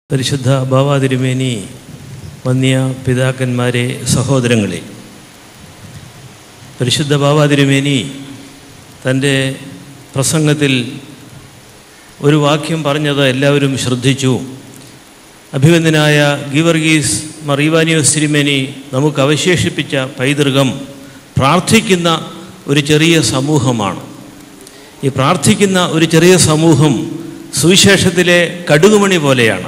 പരിശുദ്ധ ബാവാതിരുമേനി വന്യ പിതാക്കന്മാരെ സഹോദരങ്ങളെ പരിശുദ്ധ ബാവാതിരുമേനി തൻ്റെ പ്രസംഗത്തിൽ ഒരു വാക്യം പറഞ്ഞത് എല്ലാവരും ശ്രദ്ധിച്ചു അഭിവന്ദനായ ഗീവർഗീസ് മറീവാനിയോസ് തിരുമേനി നമുക്ക് അവശേഷിപ്പിച്ച പൈതൃകം പ്രാർത്ഥിക്കുന്ന ഒരു ചെറിയ സമൂഹമാണ് ഈ പ്രാർത്ഥിക്കുന്ന ഒരു ചെറിയ സമൂഹം സുവിശേഷത്തിലെ കടുകുമണി പോലെയാണ്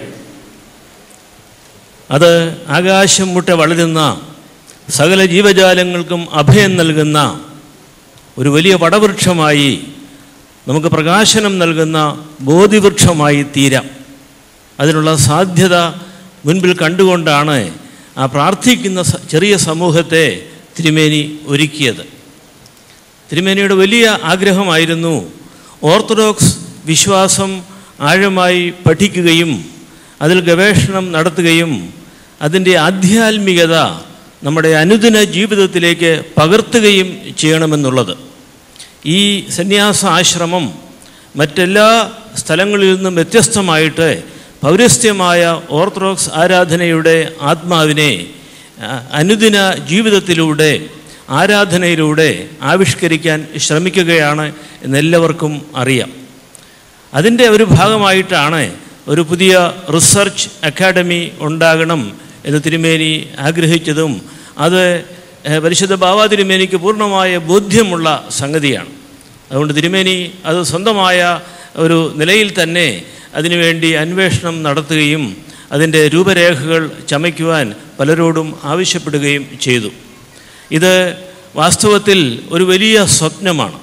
അത് ആകാശം മുട്ട വളരുന്ന സകല ജീവജാലങ്ങൾക്കും അഭയം നൽകുന്ന ഒരു വലിയ വടവൃക്ഷമായി നമുക്ക് പ്രകാശനം നൽകുന്ന ബോധിവൃക്ഷമായി തീരാം അതിനുള്ള സാധ്യത മുൻപിൽ കണ്ടുകൊണ്ടാണ് ആ പ്രാർത്ഥിക്കുന്ന സ- ചെറിയ സമൂഹത്തെ തിരുമേനി ഒരുക്കിയത് തിരുമേനിയുടെ വലിയ ആഗ്രഹമായിരുന്നു ഓർത്തഡോക്സ് വിശ്വാസം ആഴമായി പഠിക്കുകയും അതിൽ ഗവേഷണം നടത്തുകയും അതിൻ്റെ ആധ്യാത്മികത നമ്മുടെ അനുദിന ജീവിതത്തിലേക്ക് പകർത്തുകയും ചെയ്യണമെന്നുള്ളത് ഈ സന്യാസ ആശ്രമം മറ്റെല്ലാ സ്ഥലങ്ങളിൽ നിന്നും വ്യത്യസ്തമായിട്ട് പൗരസ്ത്യമായ ഓർത്തഡോക്സ് ആരാധനയുടെ ആത്മാവിനെ ആ, അനുദിന ജീവിതത്തിലൂടെ ആരാധനയിലൂടെ ആവിഷ്കരിക്കാൻ ശ്രമിക്കുകയാണ് എന്നെല്ലാവർക്കും അറിയാം അതിൻ്റെ ഒരു ഭാഗമായിട്ടാണ് ഒരു പുതിയ റിസർച്ച് അക്കാഡമി ഉണ്ടാകണം എന്ന് തിരുമേനി ആഗ്രഹിച്ചതും അത് ഏഹ്, പരിശുദ്ധ ബാബാ തിരുമേനിക്ക് പൂർണ്ണമായ ബോധ്യമുള്ള സംഗതിയാണ് അതുകൊണ്ട് തിരുമേനി അത് സ്വന്തമായ ഒരു നിലയിൽ തന്നെ അതിനുവേണ്ടി അന്വേഷണം നടത്തുകയും അതിൻ്റെ രൂപരേഖകൾ ചമയ്ക്കുവാൻ പലരോടും ആവശ്യപ്പെടുകയും ചെയ്തു ഇത് വാസ്തവത്തിൽ ഒരു വലിയ സ്വപ്നമാണ്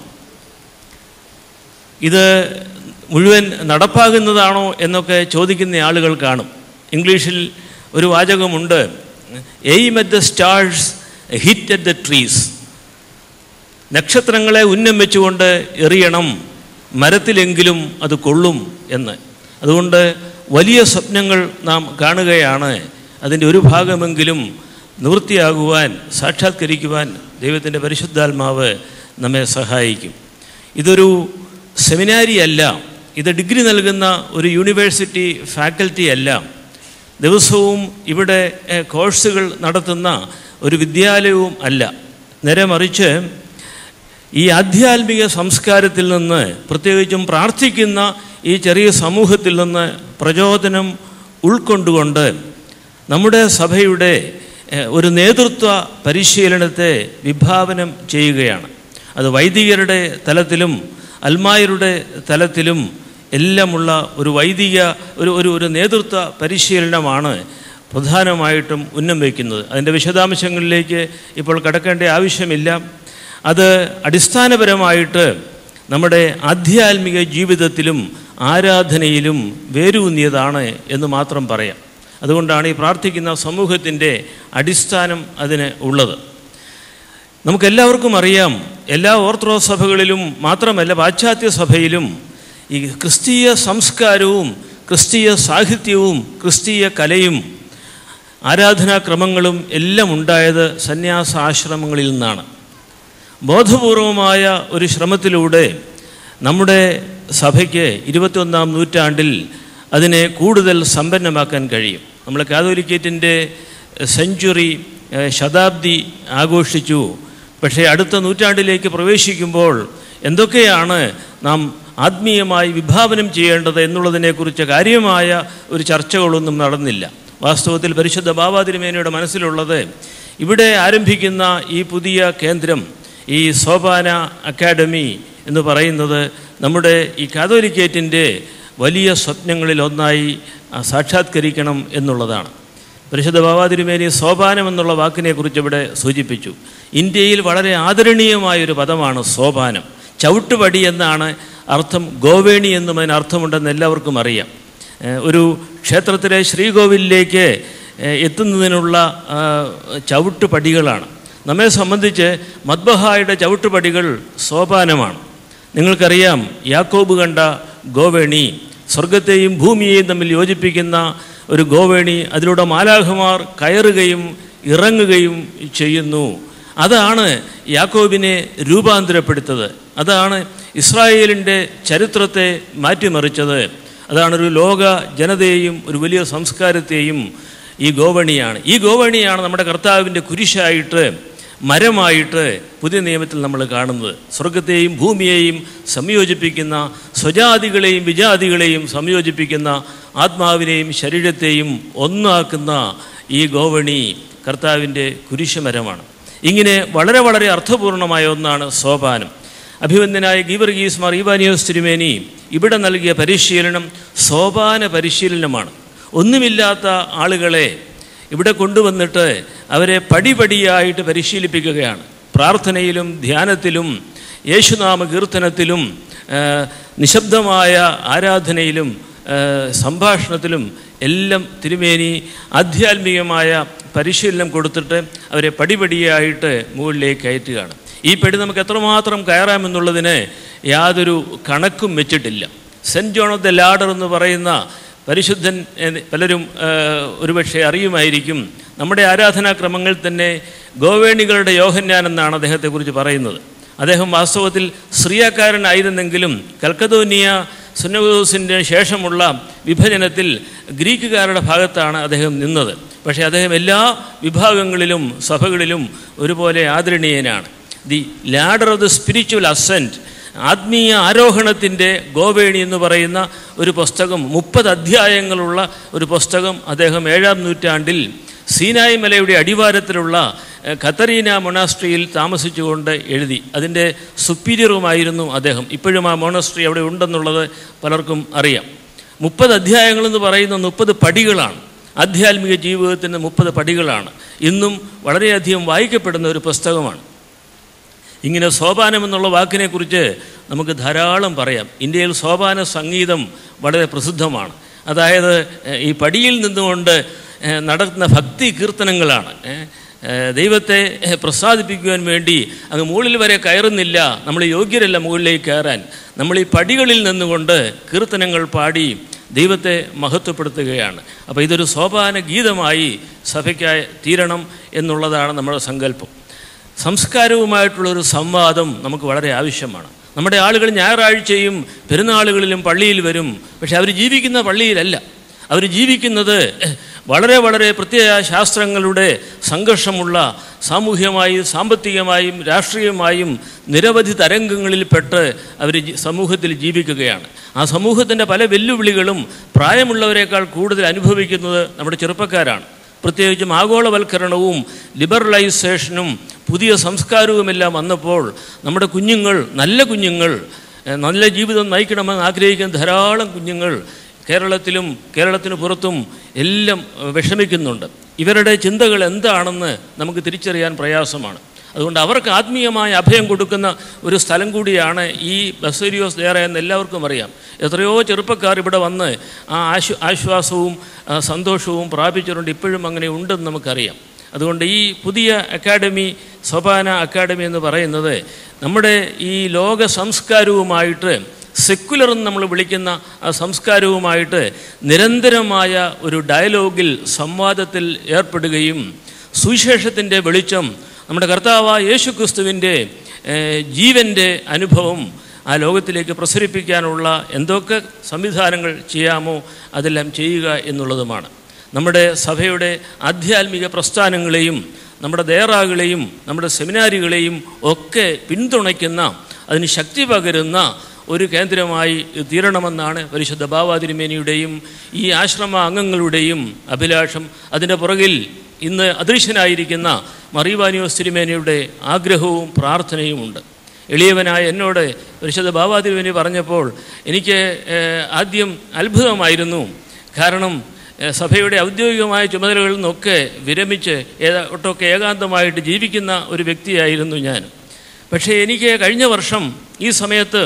ഇത് മുഴുവൻ നടപ്പാകുന്നതാണോ എന്നൊക്കെ ചോദിക്കുന്ന ആളുകൾ കാണും ഇംഗ്ലീഷിൽ ഒരു വാചകമുണ്ട് aim at the stars hit at the trees നക്ഷത്രങ്ങളെ ഉന്നം വെച്ചുകൊണ്ട് എറിയണം മരത്തിലെങ്കിലും അത് കൊള്ളും എന്ന് അതുകൊണ്ട് വലിയ സ്വപ്നങ്ങൾ നാം കാണുകയാണ് അതിൻ്റെ ഒരു ഭാഗമെങ്കിലും നിവൃത്തിയാകുവാൻ സാക്ഷാത്കരിക്കുവാൻ ദൈവത്തിൻ്റെ പരിശുദ്ധാത്മാവ് നമ്മെ സഹായിക്കും ഇതൊരു സെമിനാരി അല്ല ഇത് ഡിഗ്രി നൽകുന്ന ഒരു യൂണിവേഴ്സിറ്റി ഫാക്കൽറ്റി അല്ല ദിവസവും ഇവിടെ എഹ്, കോഴ്സുകൾ നടത്തുന്ന ഒരു വിദ്യാലയവും അല്ല നേരെ മറിച്ച് ഈ ആധ്യാത്മിക സംസ്കാരത്തിൽ നിന്ന് പ്രത്യേകിച്ചും പ്രാർത്ഥിക്കുന്ന ഈ ചെറിയ സമൂഹത്തിൽ നിന്ന് പ്രചോദനം ഉൾക്കൊണ്ടുകൊണ്ട് നമ്മുടെ സഭയുടെ എഹ്, ഒരു നേതൃത്വ പരിശീലനത്തെ വിഭാവനം ചെയ്യുകയാണ് അത് വൈദികരുടെ തലത്തിലും അൽമായരുടെ തലത്തിലും എല്ലാമുള്ള ഒരു വൈദിക ഒരു ഒരു ഒരു നേതൃത്വ പരിശീലനമാണ് പ്രധാനമായിട്ടും ഉന്നം വയ്ക്കുന്നത് അതിൻ്റെ വിശദാംശങ്ങളിലേക്ക് ഇപ്പോൾ കടക്കേണ്ട ആവശ്യമില്ല അത് അടിസ്ഥാനപരമായിട്ട് നമ്മുടെ ആധ്യാത്മിക ജീവിതത്തിലും ആരാധനയിലും വേരൂന്നിയതാണ് എന്ന് മാത്രം പറയാം അതുകൊണ്ടാണ് ഈ പ്രാർത്ഥിക്കുന്ന സമൂഹത്തിൻ്റെ അടിസ്ഥാനം അതിന് ഉള്ളത് നമുക്കെല്ലാവർക്കും അറിയാം എല്ലാ ഓർത്തഡോക്സ് സഭകളിലും മാത്രമല്ല പാശ്ചാത്യ സഭയിലും ഈ ക്രിസ്തീയ സംസ്കാരവും ക്രിസ്തീയ സാഹിത്യവും ക്രിസ്തീയ കലയും ആരാധനാക്രമങ്ങളും എല്ലാം ഉണ്ടായത് സന്യാസ ആശ്രമങ്ങളിൽ നിന്നാണ് ബോധപൂർവമായ ഒരു ശ്രമത്തിലൂടെ നമ്മുടെ സഭയ്ക്ക് ഇരുപത്തിയൊന്നാം നൂറ്റാണ്ടിൽ അതിനെ കൂടുതൽ സമ്പന്നമാക്കാൻ കഴിയും നമ്മൾ കാതോലിക്കേറ്റിൻ്റെ സെഞ്ചുറി ഏഹ്, ശതാബ്ദി ആഘോഷിച്ചു പക്ഷേ അടുത്ത നൂറ്റാണ്ടിലേക്ക് പ്രവേശിക്കുമ്പോൾ എന്തൊക്കെയാണ് നാം ആത്മീയമായി വിഭാവനം ചെയ്യേണ്ടത് എന്നുള്ളതിനെക്കുറിച്ച് കാര്യമായ ഒരു ചർച്ചകളൊന്നും നടന്നില്ല വാസ്തവത്തിൽ പരിശുദ്ധ ബാബാതിരുമേനയുടെ മനസ്സിലുള്ളത് ഇവിടെ ആരംഭിക്കുന്ന ഈ പുതിയ കേന്ദ്രം ഈ സോപാന അക്കാഡമി എന്ന് പറയുന്നത് നമ്മുടെ ഈ കാതോലിക്കേറ്റിൻ്റെ വലിയ സ്വപ്നങ്ങളിൽ ഒന്നായി ആ, സാക്ഷാത്കരിക്കണം എന്നുള്ളതാണ് പരിശുദ്ധ ബാബാതിരുമേനി സോപാനം എന്നുള്ള വാക്കിനെക്കുറിച്ച് ഇവിടെ സൂചിപ്പിച്ചു ഇന്ത്യയിൽ വളരെ ആദരണീയമായൊരു പദമാണ് സോപാനം ചവിട്ടുപടി എന്നാണ് അർത്ഥം ഗോവേണി എന്നും അതിന് അർത്ഥമുണ്ടെന്ന് എല്ലാവർക്കും അറിയാം ഏഹ് ഒരു ക്ഷേത്രത്തിലെ ശ്രീകോവിലിലേക്ക് ഏഹ് എത്തുന്നതിനുള്ള ആ, ചവിട്ടുപടികളാണ് നമ്മെ സംബന്ധിച്ച് മദ്ബഹായുടെ ചവിട്ടുപടികൾ സോപാനമാണ് നിങ്ങൾക്കറിയാം യാക്കോബ് കണ്ട ഗോവേണി സ്വർഗത്തെയും ഭൂമിയെയും തമ്മിൽ യോജിപ്പിക്കുന്ന ഒരു ഗോവേണി അതിലൂടെ മാലാഖമാർ കയറുകയും ഇറങ്ങുകയും ചെയ്യുന്നു അതാണ് യാക്കോബിനെ രൂപാന്തരപ്പെടുത്തത് അതാണ് ഇസ്രായേലിൻ്റെ ചരിത്രത്തെ മാറ്റിമറിച്ചത് അതാണ് ഒരു ലോക ജനതയെയും ഒരു വലിയ സംസ്കാരത്തെയും ഈ ഗോവണിയാണ് ഈ ഗോവണിയാണ് നമ്മുടെ കർത്താവിൻ്റെ കുരിശായിട്ട് മരമായിട്ട് പുതിയ നിയമത്തിൽ നമ്മൾ കാണുന്നത് സ്വർഗത്തെയും ഭൂമിയെയും സംയോജിപ്പിക്കുന്ന സ്വജാതികളെയും വിജാതികളെയും സംയോജിപ്പിക്കുന്ന ആത്മാവിനെയും ശരീരത്തെയും ഒന്നാക്കുന്ന ഈ ഗോവണി കർത്താവിൻ്റെ കുരിശുമരമാണ് ഇങ്ങനെ വളരെ വളരെ അർത്ഥപൂർണമായ ഒന്നാണ് സോപാനം അഭിവന്ദനായ ഗീവർഗീസ് മാർ ഈവാനിയോസ് തിരുമേനി ഇവിടെ നൽകിയ പരിശീലനം സോപാന പരിശീലനമാണ് ഒന്നുമില്ലാത്ത ആളുകളെ ഇവിടെ കൊണ്ടുവന്നിട്ട് അവരെ പടിപടിയായിട്ട് പരിശീലിപ്പിക്കുകയാണ് പ്രാർത്ഥനയിലും ധ്യാനത്തിലും യേശുനാമ കീർത്തനത്തിലും ആ, നിശബ്ദമായ ആരാധനയിലും ആ, സംഭാഷണത്തിലും എല്ലാം തിരുമേനി ആധ്യാത്മികമായ പരിശീലനം കൊടുത്തിട്ട് അവരെ പടിപടിയായിട്ട് മുകളിലേക്ക് കയറ്റുകയാണ് ഈ പടി നമുക്ക് എത്രമാത്രം കയറാമെന്നുള്ളതിന് യാതൊരു കണക്കും വെച്ചിട്ടില്ല Saint John of the Ladder എന്ന് പറയുന്ന പരിശുദ്ധൻ എന്ന് പലരും ആ, ഒരുപക്ഷെ അറിയുമായിരിക്കും നമ്മുടെ ആരാധനാക്രമങ്ങളിൽ തന്നെ ഗോവേണികളുടെ യോഹന്യാൻ എന്നാണ് അദ്ദേഹത്തെക്കുറിച്ച് പറയുന്നത് അദ്ദേഹം വാസ്തവത്തിൽ സ്ത്രീയക്കാരനായിരുന്നെങ്കിലും കൽക്കതോനിയ സുന്നഗോസിൻ്റെ ശേഷമുള്ള വിഭജനത്തിൽ ഗ്രീക്കുകാരുടെ ഭാഗത്താണ് അദ്ദേഹം നിന്നത് പക്ഷേ അദ്ദേഹം എല്ലാ വിഭാഗങ്ങളിലും സഭകളിലും ഒരുപോലെ ആദരണീയനാണ് the ladder of the spiritual ascent ആത്മീയ ആരോഹണത്തിൻ്റെ ഗോവേണി എന്ന് പറയുന്ന ഒരു പുസ്തകം മുപ്പത് അധ്യായങ്ങളുള്ള ഒരു പുസ്തകം അദ്ദേഹം ഏഴാം നൂറ്റാണ്ടിൽ സീനായി മലയുടെ അടിവാരത്തിലുള്ള എഹ്, ഖത്തറീന മൊണാസ്ട്രിയിൽ താമസിച്ചുകൊണ്ട് എഴുതി അതിൻ്റെ സുപ്പീരിയറുമായിരുന്നു അദ്ദേഹം ഇപ്പോഴും ആ മൊണാസ്ട്രി അവിടെ ഉണ്ടെന്നുള്ളത് പലർക്കും അറിയാം മുപ്പത് അധ്യായങ്ങളെന്ന് പറയുന്ന മുപ്പത് പടികളാണ് ആധ്യാത്മിക ജീവിതത്തിന് മുപ്പത് പടികളാണ് ഇന്നും വളരെയധികം വായിക്കപ്പെടുന്ന ഒരു പുസ്തകമാണ് ഇങ്ങനെ സോപാനം എന്നുള്ള വാക്കിനെക്കുറിച്ച് നമുക്ക് ധാരാളം പറയാം ഇന്ത്യയിൽ സോപാന സംഗീതം വളരെ പ്രസിദ്ധമാണ് അതായത് ഏഹ്, ഈ പടിയിൽ നിന്നുകൊണ്ട് ഏഹ്, നടത്തുന്ന ഭക്തി കീർത്തനങ്ങളാണ് ഏഹ്, ഏഹ്, ദൈവത്തെ ഏഹ്, പ്രസാദിപ്പിക്കുവാൻ വേണ്ടി അങ്ങ് മുകളിൽ വരെ കയറുന്നില്ല നമ്മൾ യോഗ്യരല്ല മുകളിലേക്ക് കയറാൻ നമ്മൾ ഈ പടികളിൽ നിന്നുകൊണ്ട് കീർത്തനങ്ങൾ പാടി ദൈവത്തെ മഹത്വപ്പെടുത്തുകയാണ് അപ്പോൾ ഇതൊരു സോപാന ഗീതമായി സഭയ്ക്കായി തീരണം എന്നുള്ളതാണ് നമ്മുടെ സങ്കല്പം സംസ്കാരവുമായിട്ടുള്ളൊരു സംവാദം നമുക്ക് വളരെ ആവശ്യമാണ് നമ്മുടെ ആളുകൾ ഞായറാഴ്ചയും പെരുന്നാളുകളിലും പള്ളിയിൽ വരും പക്ഷെ അവർ ജീവിക്കുന്ന പള്ളിയിലല്ല അവർ ജീവിക്കുന്നത് വളരെ വളരെ പ്രത്യേക ശാസ്ത്രങ്ങളുടെ സംഘർഷമുള്ള സാമൂഹ്യമായും സാമ്പത്തികമായും രാഷ്ട്രീയമായും നിരവധി തരംഗങ്ങളിൽപ്പെട്ട് അവർ ജി- സമൂഹത്തിൽ ജീവിക്കുകയാണ് ആ സമൂഹത്തിൻ്റെ പല വെല്ലുവിളികളും പ്രായമുള്ളവരെക്കാൾ കൂടുതൽ അനുഭവിക്കുന്നത് നമ്മുടെ ചെറുപ്പക്കാരാണ് പ്രത്യേകിച്ചും ആഗോളവൽക്കരണവും ലിബറലൈസേഷനും പുതിയ സംസ്കാരവുമെല്ലാം വന്നപ്പോൾ നമ്മുടെ കുഞ്ഞുങ്ങൾ നല്ല കുഞ്ഞുങ്ങൾ ഏഹ്, നല്ല ജീവിതം നയിക്കണമെന്ന് ആഗ്രഹിക്കുന്ന ധാരാളം കുഞ്ഞുങ്ങൾ കേരളത്തിലും കേരളത്തിന് പുറത്തും എല്ലാം ഏഹ്, വിഷമിക്കുന്നുണ്ട് ഇവരുടെ ചിന്തകൾ എന്താണെന്ന് നമുക്ക് തിരിച്ചറിയാൻ പ്രയാസമാണ് അതുകൊണ്ട് അവർക്ക് ആത്മീയമായ അഭയം കൊടുക്കുന്ന ഒരു സ്ഥലം കൂടിയാണ് ഈ ബസേരിയോസ് ദേറ എന്ന് എല്ലാവർക്കും അറിയാം എത്രയോ ചെറുപ്പക്കാർ ഇവിടെ വന്ന് ആ ആശ്വ ആശ്വാസവും ആ, സന്തോഷവും പ്രാപിച്ചിട്ടുണ്ട് ഇപ്പോഴും അങ്ങനെ ഉണ്ടെന്ന് നമുക്കറിയാം അതുകൊണ്ട് ഈ പുതിയ അക്കാഡമി സോപാന അക്കാഡമി എന്ന് പറയുന്നത് നമ്മുടെ ഈ ലോക സംസ്കാരവുമായിട്ട് സെക്കുലർ എന്ന് നമ്മൾ വിളിക്കുന്ന ആ സംസ്കാരവുമായിട്ട് നിരന്തരമായ ഒരു ഡയലോഗിൽ സംവാദത്തിൽ ഏർപ്പെടുകയും സുവിശേഷത്തിൻ്റെ വെളിച്ചം നമ്മുടെ കർത്താവായ യേശു ക്രിസ്തുവിൻ്റെ ജീവൻ്റെ അനുഭവം ആ ലോകത്തിലേക്ക് പ്രസരിപ്പിക്കാനുള്ള എന്തൊക്കെ സംവിധാനങ്ങൾ ചെയ്യാമോ അതെല്ലാം ചെയ്യുക എന്നുള്ളതുമാണ് നമ്മുടെ സഭയുടെ ആധ്യാത്മിക പ്രസ്ഥാനങ്ങളെയും നമ്മുടെ ദേറാകളെയും നമ്മുടെ സെമിനാരികളെയും ഒക്കെ പിന്തുണയ്ക്കുന്ന അതിന് ശക്തി പകരുന്ന ഒരു കേന്ദ്രമായി തീരണമെന്നാണ് പരിശുദ്ധ ബാബാതിരുമേനിയുടെയും ഈ ആശ്രമ അംഗങ്ങളുടെയും അഭിലാഷം അതിൻ്റെ പുറകിൽ ഇന്ന് അദൃശ്യനായിരിക്കുന്ന മറിവാനിയോസ് തിരുമേനിയുടെ ആഗ്രഹവും പ്രാർത്ഥനയുമുണ്ട് എളിയവനായ എന്നോട് പരിശുദ്ധ ബാബാതിരുമേനി പറഞ്ഞപ്പോൾ എനിക്ക് ഏഹ്, ആദ്യം അത്ഭുതമായിരുന്നു കാരണം ഏഹ്, സഭയുടെ ഔദ്യോഗികമായ ചുമതലകളിൽ നിന്നൊക്കെ വിരമിച്ച് ഏതാ ഒട്ടൊക്കെ ഏകാന്തമായിട്ട് ജീവിക്കുന്ന ഒരു വ്യക്തിയായിരുന്നു ഞാൻ പക്ഷേ എനിക്ക് കഴിഞ്ഞ വർഷം ഈ സമയത്ത്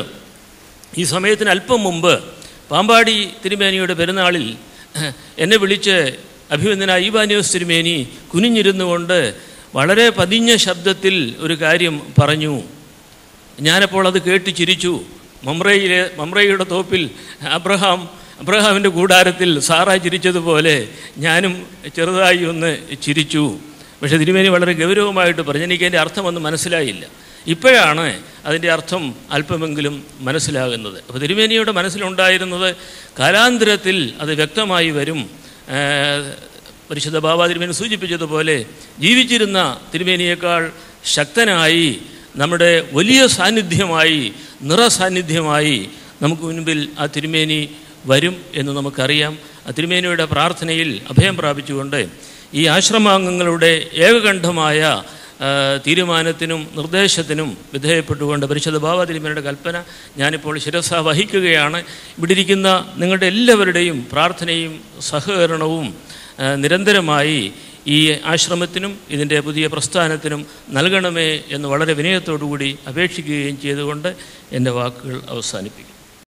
ഈ സമയത്തിന് അല്പം മുമ്പ് പാമ്പാടി തിരുമേനിയുടെ പെരുന്നാളിൽ ഏഹ്, എന്നെ വിളിച്ച് അഭിവന്ദനായ ഈവാനിയോസ് തിരുമേനി കുനിഞ്ഞിരുന്നു കൊണ്ട് വളരെ പതിഞ്ഞ ശബ്ദത്തിൽ ഒരു കാര്യം പറഞ്ഞു ഞാനപ്പോൾ അത് കേട്ട് ചിരിച്ചു മമ്രയിലെ മമ്രയുടെ തോപ്പിൽ അബ്രഹാം അബ്രഹാമിൻ്റെ കൂടാരത്തിൽ സാറ ചിരിച്ചതുപോലെ ഞാനും ചെറുതായി ഒന്ന് ചിരിച്ചു പക്ഷേ തിരുമേനി വളരെ ഗൗരവമായിട്ട് പറഞ്ഞു എനിക്ക് അതിൻ്റെ അർത്ഥമൊന്നും മനസ്സിലായില്ല ഇപ്പോഴാണ് അതിൻ്റെ അർത്ഥം അല്പമെങ്കിലും മനസ്സിലാകുന്നത് അപ്പോൾ തിരുമേനിയുടെ മനസ്സിലുണ്ടായിരുന്നത് കാലാന്തരത്തിൽ അത് വ്യക്തമായി വരും ഏഹ്, പരിശുദ്ധ ബാബा തിരുമേനി സൂചിപ്പിച്ചതുപോലെ ജീവിച്ചിരുന്ന തിരുമേനിയേക്കാൾ ശക്തനായി നമ്മുടെ വലിയ സാന്നിധ്യമായി നിറസാന്നിധ്യമായി നമുക്ക് മുൻപിൽ ആ തിരുമേനി വരും എന്ന് നമുക്കറിയാം ആ തിരുമേനിയുടെ പ്രാർത്ഥനയിൽ അഭയം പ്രാപിച്ചുകൊണ്ട് ഈ ആശ്രമാംഗങ്ങളുടെ ഏകകണ്ഠമായ ആ, തീരുമാനത്തിനും നിർദ്ദേശത്തിനും വിധേയപ്പെട്ടുകൊണ്ട് പരിശുദ്ധ ബാബ തിരുമേനിയുടെ കൽപ്പന ഞാനിപ്പോൾ ശിരസ വഹിക്കുകയാണ് ഇവിടെ ഇരിക്കുന്ന നിങ്ങളുടെ എല്ലാവരുടെയും പ്രാർത്ഥനയും സഹകരണവും ആ, നിരന്തരമായി ഈ ആശ്രമത്തിനും ഇതിൻ്റെ പുതിയ പ്രസ്ഥാനത്തിനും നൽകണമേ എന്ന് വളരെ വിനയത്തോടുകൂടി അപേക്ഷിക്കുകയും ചെയ്തുകൊണ്ട് എൻ്റെ വാക്കുകൾ അവസാനിപ്പിക്കും